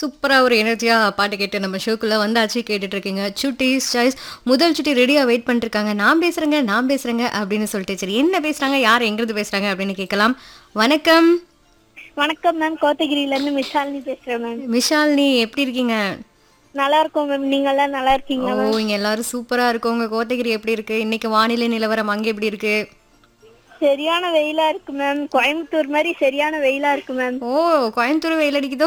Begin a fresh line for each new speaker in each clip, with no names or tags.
சூப்பரா ஒரு எனர்ஜியா பாட்டு கேட்டு நம்ம ஷோக்குள்ள வந்தாச்சு கேட்டுட்டு இருக்கீங்க சுட்டிஸ் சாய்ஸ் முதல் சுட்டி ரெடியா வெயிட் பண்ணிட்டு இருக்காங்க நான் பேசுறேங்க நான் பேசுறேங்க அப்படின்னு சொல்லிட்டு சரி என்ன பேசுறாங்க யார் எங்கிருந்து பேசுறாங்க அப்படின்னு கேட்கலாம் வணக்கம்
வணக்கம் மேம் கோத்தகிரில இருந்து மிஷாலினி பேசுறேன் மேம்
விஷாலினி எப்படி இருக்கீங்க
நல்லா இருக்கோம் மேம் நீங்க எல்லாம் நல்லா இருக்கீங்களா
ஓ இங்க எல்லாரும் சூப்பரா இருக்கு உங்க கோத்தகிரி எப்படி இருக்கு இன்னைக்கு வானிலை நிலவரம் அங்க எப்படி இருக்கு
சரியான வெயிலா இருக்கு மேம் கோயம்புத்தூர் மாதிரி சரியான வெயிலா இருக்கு மேம்
ஓ கோயம்புத்தூர் வெயில் அடிக்குதோ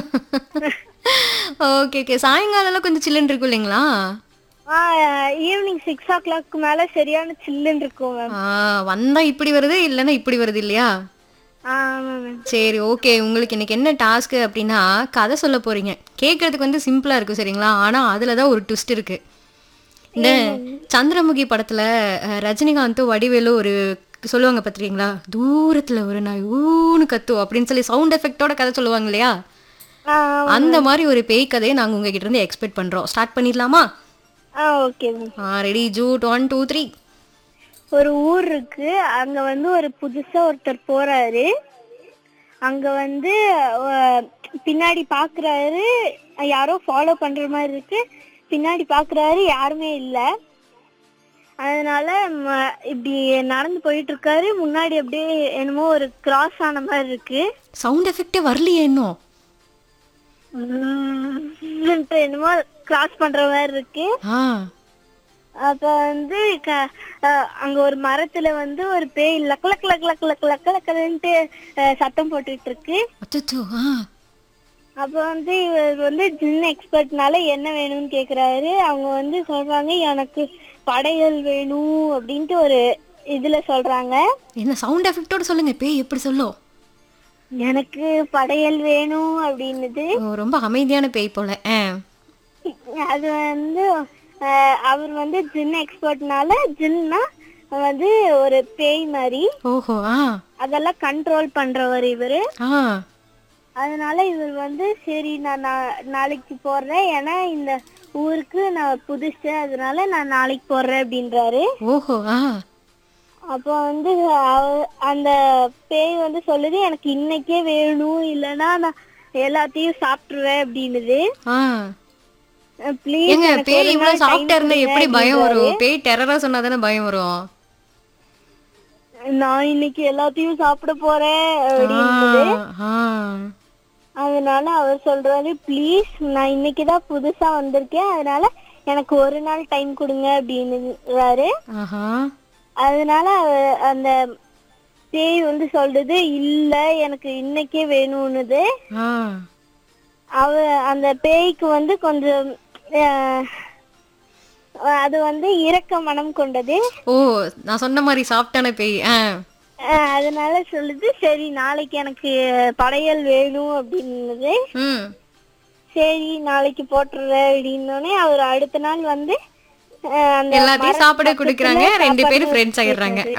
ஓகே ஓகே சாயங்காலம் கொஞ்சம் சில்லுன்னு இருக்கும் இல்லைங்களா
ஆ ஈவினிங் சிக்ஸ் ஓ கிளாக் மேல சரியான சில்லுன்னு இருக்கும் மேம்
ஆ வந்தா இப்படி வருது இல்லைன்னா இப்படி வருது இல்லையா
ஆ ஆமா மேம்
சரி ஓகே உங்களுக்கு இன்னைக்கு என்ன டாஸ்க் அப்படின்னா கதை சொல்ல போறீங்க கேட்கறதுக்கு வந்து சிம்பிளா இருக்கும் சரிங்களா ஆனா அதுல தான் ஒரு ட்விஸ்ட் இருக்கு இந்த சந்திரமுகி படத்துல அஹ், ரஜினிகாந்தும் வடிவேலு ஒரு சொல்லுவாங்க பாத்திருக்கீங்களா தூரத்துல ஒரு நாய் ஊன்னு கத்தும் அப்படின்னு சொல்லி சவுண்ட் எஃபெக்டோட கதை சொல்லுவாங்க இல்லையா
ஆ
அந்த மாதிரி ஒரு பேய் கதையை நாங்க உங்ககிட்ட இருந்து எக்ஸ்பெக்ட் பண்றோம் ஸ்டார்ட் பண்ணிடலாமா
ஆ ஓகே மேம்
ரெடி ஜூட் ஒன் டூ த்ரீ
ஒரு ஊர் இருக்கு அங்க வந்து ஒரு புதுசா ஒருத்தர் போறாரு அங்க வந்து அஹ், பின்னாடி பாக்குறாரு யாரோ ஃபாலோ பண்ற மாதிரி இருக்கு பின்னாடி பாக்குறாரு யாருமே இல்ல அதனால ம- இப்படி நடந்து போயிட்டு இருக்காரு முன்னாடி அப்படியே என்னமோ ஒரு கிராஸ் ஆன மாதிரி இருக்கு
சவுண்ட் எஃபெக்டே வரலையே இன்னும்
உம், என்னமோ கிராஸ் பண்ற மாதிரி இருக்கு
ஆ
அப்ப வந்து க- அஹ் அங்க ஒரு மரத்துல வந்து ஒரு பேய் லக் லக் லக் லக் லக் லக் லக்கன்ட்டு சத்தம் போட்டுட்டு இருக்கு
அச்சோ ஆ
அப்ப வந்து இவர் வந்து ஜின் எக்ஸ்பர்ட்னால என்ன வேணும்னு கேக்குறாரு அவங்க வந்து சொல்றாங்க எனக்கு படையல் வேணும் அப்படின்ட்டு ஒரு இதுல சொல்றாங்க
என்ன சவுண்ட் எஃபெக்டோட சொல்லுங்க பேய் எப்படி சொல்லும்
எனக்கு படையல் வேணும் அப்படின்னுது
ஓ, ரொம்ப அமைதியான பேய் போல ஆ
அது வந்து அஹ், அவர் வந்து ஜின் எக்ஸ்பர்ட்னால ஜின்னா வந்து ஒரு பேய் மாதிரி
ஓஹோ ஆ
அதெல்லாம் கண்ட்ரோல் பண்றவர் இவரு
ஆ
அதனால இவர் வந்து சரி நான் நா- நாளைக்கு போடுறேன் ஏன்னா இந்த ஊருக்கு நான் புதுசு அதனால நான் நாளைக்கு போடுறேன் அப்படின்றாரு
ஓஹோ ஆ
அப்போ வந்து அவ- அந்த பேய் வந்து சொல்லுது எனக்கு இன்னைக்கே வேணும் இல்லைன்னா நான் எல்லாத்தையும் சாப்பிட்டுருவேன் அப்படின்னுது
ஆ
ப்ளீஸ்
ஏங்க பேய் இவ்வளவு சாஃப்டா இருந்தா எப்படி பயம் வரும் பேய் டெரரா சொன்னா தானே பயம் வரும்
நான் இன்னைக்கு எல்லாத்தையும் சாப்பிட போறேன்
ஆ,
அப்படின்னு
ஆ.
அதனால அவர் சொல்றாரு ப்ளீஸ் நான் இன்னைக்கு தான் புதுசா வந்திருக்கேன் அதனால எனக்கு ஒரு நாள் டைம் கொடுங்க அப்படின்னுறாரு
ஆஹா
அதனால அவ- அந்த பேய் வந்து சொல்றது இல்ல எனக்கு இன்னைக்கே வேணும்னுது
ஆ
அவ அந்த பேய்க்கு வந்து கொஞ்சம் அஹ், அது வந்து இரக்க மனம் கொண்டது
ஓ நான் சொன்ன மாதிரி சாஃப்டான பேய் ஆ
அஹ், அதனால சொல்லுது சரி நாளைக்கு எனக்கு படையல் வேணும் அப்படின்னுது
ம்
சரி நாளைக்கு போட்டுறேன் அப்படின்னோடனே அவர் அடுத்த நாள் வந்து அஹ், அந்த
எல்லாத்தையும்
மரம்
சாப்பிட
பக்கத்துல
கொடுக்குறாங்க ரெண்டு
சாப்பாடு
பேரும் ஃப்ரெண்ட்ஸ் ஆயிடுறாங்க